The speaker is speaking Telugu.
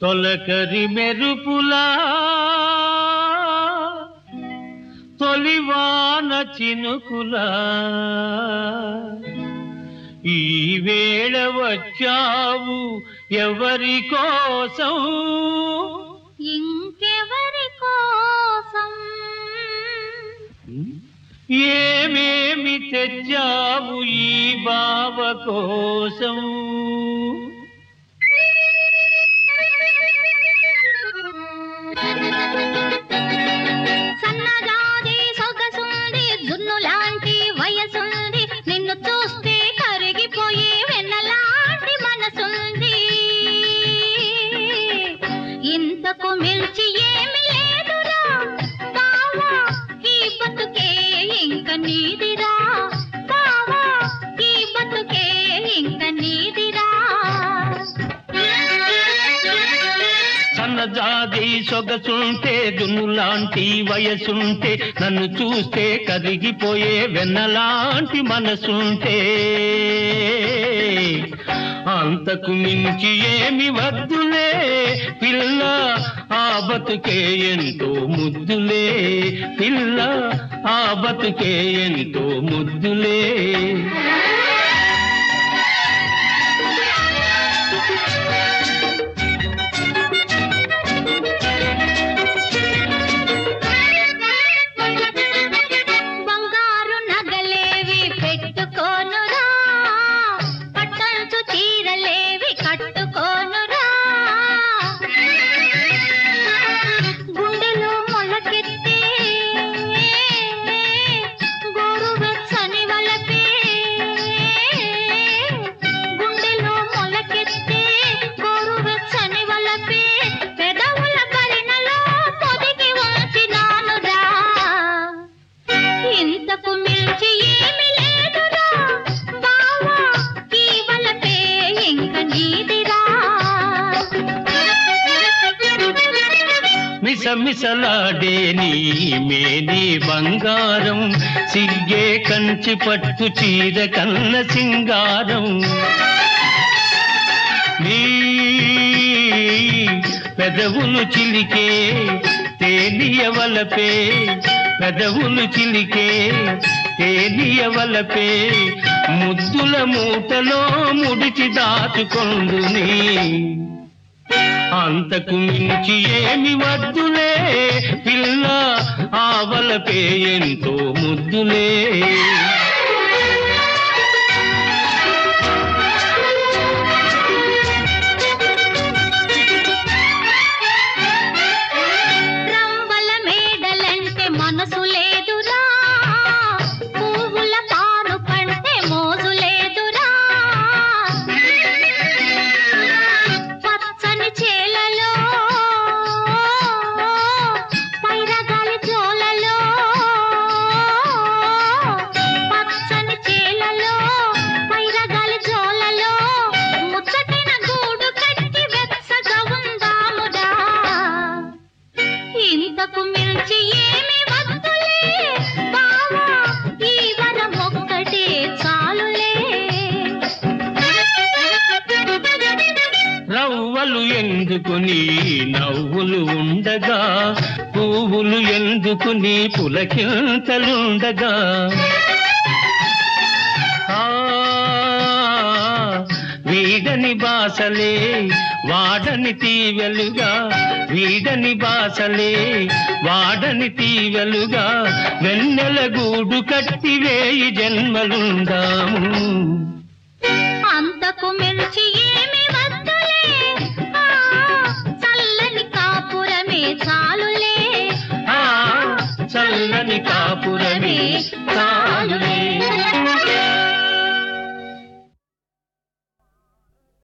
తొలకరి మెరుపులా తొలివాన చినుకులా ఈ వేళ వచ్చావు ఎవరి కోసం ఇంకెవరి కోసం ఏమేమి తెచ్చావు ఈ బావ కోసం సన్నజాజి సొగసుంది జున్ను లాంటి వయసుంది నిన్ను చూస్తే కరిగిపోయి వెన్నలాంటి మనసుంది ఇంతకు మించి ఏమి లేదురా బావా ఈ బతుకే ఇంక నీదిరా బావా ఈ బతుకే ఇంక నీదిరా సన్నజాజి సొగసుంటే దున్నులాంటి వయసుంటే నన్ను చూస్తే కరిగిపోయే వెన్నలాంటి మనసుంటే అంతకు మించి ఏమి వద్దులే పిల్ల ఆ బతుకే ఎంతో ముద్దులే పిల్ల ఆ బతుకే ఎంతో ముద్దులే బంగారు నగలేవి పెట్టుకోనురా పట్టంచు చీరలేవి కట్టుకోనురా గుండెలో మొలకెత్తే గోరువెచ్చని వలపే గుండెలో మొలకెత్తే గోరువెచ్చని వలపే పెదవుల కరినలో పొదిగి ఉంచినానురా ఇంతకు మించి ఏమి లేదురా బావా ఈ వలపే ఇంక నీదిరా మిసమిసలాడే నీ మేని బంగారం సిగ్గే కంచి పట్టు చీర కన్న సింగారం నీ పెదవులు చిలికే తేలియవలపే పెదవులు చిలికే తేలియవలపే ముద్దుల మూటలో ముడిచి దాచుకొందుని అంతకు మించి ఏమి వద్దులే పిల్ల ఆవలపే ఎంతో ముద్దులే రంవల మేడలంటే మనసు లేదురా పువ్వుల పాను కంటే మోజు లేదురా పచ్చని చేలలో పైరగాలి జోలలో పచ్చని చేలలో పైరగాలి జోలలో ముచ్చటిన గూడు కట్టి వెచ్చగా ఉందామురా ఇంతకు మించి ఏమి వద్దులే బావా ఈ వరం ఒక్కటే చాలులే రవ్వలు ఎందుకు నీ నవ్వులు ఉండగా పువ్వులు ఎందుకు నీ పులకింతలుండగా ఆ, వీడని బాసలే వాడని తీవెలుగా వీడని బాసలే వాడని తీవెలుగా వెన్నెల గూడు కట్టి వేయి జన్మలుందాము అంతకు మించి ఏమి వద్దులే ఆ, చల్లని కాపురమే చాలులే ఆ చల్లని కాపురమే తా